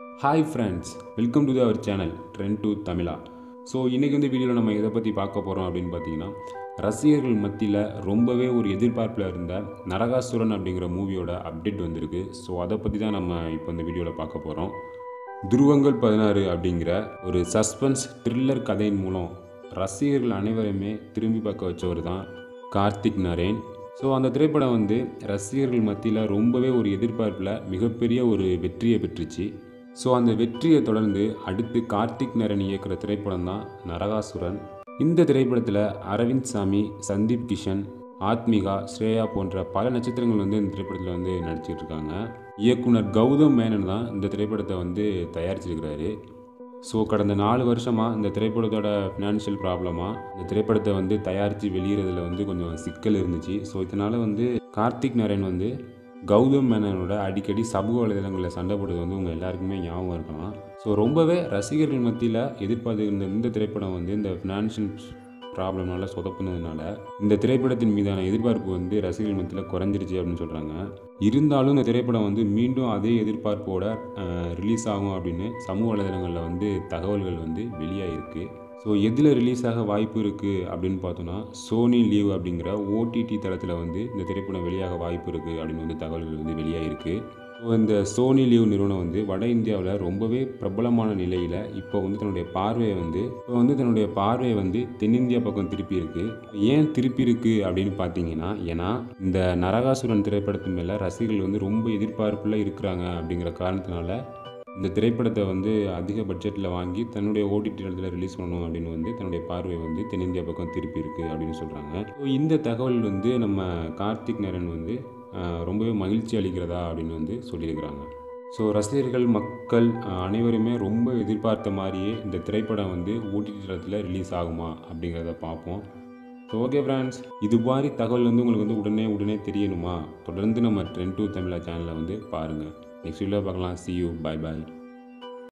hi friends welcome to our channel trend to Tamizha so இன்றைக்கி வந்து வீடியோவில் நம்ம எதை பற்றி பார்க்க போகிறோம் அப்படின்னு பார்த்தீங்கன்னா ரசிகர்கள் மத்தியில் ரொம்பவே ஒரு எதிர்பார்ப்பில் இருந்த நரகாசுரன் அப்படிங்கிற மூவியோட அப்டேட் வந்திருக்கு ஸோ அதை பற்றி தான் நம்ம இப்போ இந்த வீடியோவில் பார்க்க போகிறோம் துருவங்கள் பதினாறு அப்படிங்கிற ஒரு சஸ்பென்ஸ் த்ரில்லர் கதையின் மூலம் ரசிகர்கள் அனைவருமே திரும்பி பார்க்க வச்சவர் தான் கார்த்திக் நரேன் ஸோ அந்த திரைப்படம் வந்து ரசிகர்கள் மத்தியில் ரொம்பவே ஒரு எதிர்பார்ப்பில் மிகப்பெரிய ஒரு வெற்றியை பெற்றுச்சு ஸோ அந்த வெற்றியை தொடர்ந்து அடுத்து கார்த்திக் நரன் இயக்குற திரைப்படம் தான் நரகாசுரன் இந்த திரைப்படத்தில் அரவிந்த் சாமி சந்தீப் கிஷன் ஆத்மிகா ஸ்ரேயா போன்ற பல நட்சத்திரங்கள் வந்து இந்த திரைப்படத்தில் வந்து நடிச்சிட்டு இருக்காங்க இயக்குனர் கௌதம் மேனன் தான் இந்த திரைப்படத்தை வந்து தயாரிச்சிருக்கிறாரு ஸோ கடந்த நாலு வருஷமாக இந்த திரைப்படத்தோட ஃபினான்ஷியல் ப்ராப்ளமாக இந்த திரைப்படத்தை வந்து தயாரித்து வெளியிறதுல வந்து கொஞ்சம் சிக்கல் இருந்துச்சு ஸோ இதனால் வந்து கார்த்திக் நரேன் வந்து கௌதம் மேனனோட அடிக்கடி சமூக வலைதளங்களில் சண்டை போடுறது வந்து உங்கள் எல்லாருக்குமே ஞாபகம் இருக்கலாம் ஸோ ரொம்பவே ரசிகர்கள் மத்தியில் எதிர்பார்த்து இருந்த இந்த திரைப்படம் வந்து இந்த ஃபினான்ஷியல் ப்ராப்ளம்னால சொதப்புனதுனால இந்த திரைப்படத்தின் மீதான எதிர்பார்ப்பு வந்து ரசிகர்கள் மத்தியில் குறைஞ்சிருச்சு அப்படின்னு சொல்கிறாங்க இருந்தாலும் இந்த திரைப்படம் வந்து மீண்டும் அதே எதிர்பார்ப்போட ரிலீஸ் ஆகும் அப்படின்னு சமூக வலைதளங்களில் வந்து தகவல்கள் வந்து வெளியாகிருக்கு ஸோ எதில் ரிலீஸ் ஆக வாய்ப்பு இருக்குது அப்படின்னு பார்த்தோன்னா சோனி லீவ் அப்படிங்கிற ஓடிடி தளத்தில் வந்து இந்த திரைப்படம் வெளியாக வாய்ப்பு இருக்குது அப்படின்னு வந்து தகவல்கள் வந்து வெளியாகிருக்கு ஸோ இந்த சோனி லீவ் நிறுவனம் வந்து வட இந்தியாவில் ரொம்பவே பிரபலமான நிலையில் இப்போ வந்து தன்னுடைய பார்வையை வந்து இப்போ வந்து தன்னுடைய பார்வையை வந்து தென்னிந்தியா பக்கம் திருப்பி இருக்கு ஏன் திருப்பி இருக்கு அப்படின்னு பார்த்தீங்கன்னா ஏன்னா இந்த நரகாசுரன் திரைப்படத்தின் மேலே ரசிகர்கள் வந்து ரொம்ப எதிர்பார்ப்பில் இருக்கிறாங்க அப்படிங்கிற காரணத்தினால இந்த திரைப்படத்தை வந்து அதிக பட்ஜெட்டில் வாங்கி தன்னுடைய ஓடிடி இடத்துல ரிலீஸ் பண்ணணும் அப்படின்னு வந்து தன்னுடைய பார்வை வந்து தென்னிந்தியா பக்கம் திருப்பி இருக்குது அப்படின்னு சொல்கிறாங்க ஸோ இந்த தகவல் வந்து நம்ம கார்த்திக் நரன் வந்து ஆஹ், ரொம்பவே மகிழ்ச்சி அளிக்கிறதா அப்படின்னு வந்து சொல்லியிருக்கிறாங்க ஸோ ரசிகர்கள் மக்கள் ஆஹ், அனைவருமே ரொம்ப எதிர்பார்த்த மாதிரியே இந்த திரைப்படம் வந்து ஓடிடி தளத்தில் ரிலீஸ் ஆகுமா அப்படிங்கிறத பார்ப்போம் ஸோ ஓகே ஃப்ரெண்ட்ஸ் இது மாதிரி தகவல் வந்து உங்களுக்கு வந்து உடனே உடனே தெரியணுமா தொடர்ந்து நம்ம ட்ரெண்ட் டூ தமிழா சேனலை வந்து பாருங்கள் நெக்ஸ்ட் வீடியோ பார்க்கலாம் see you bye bye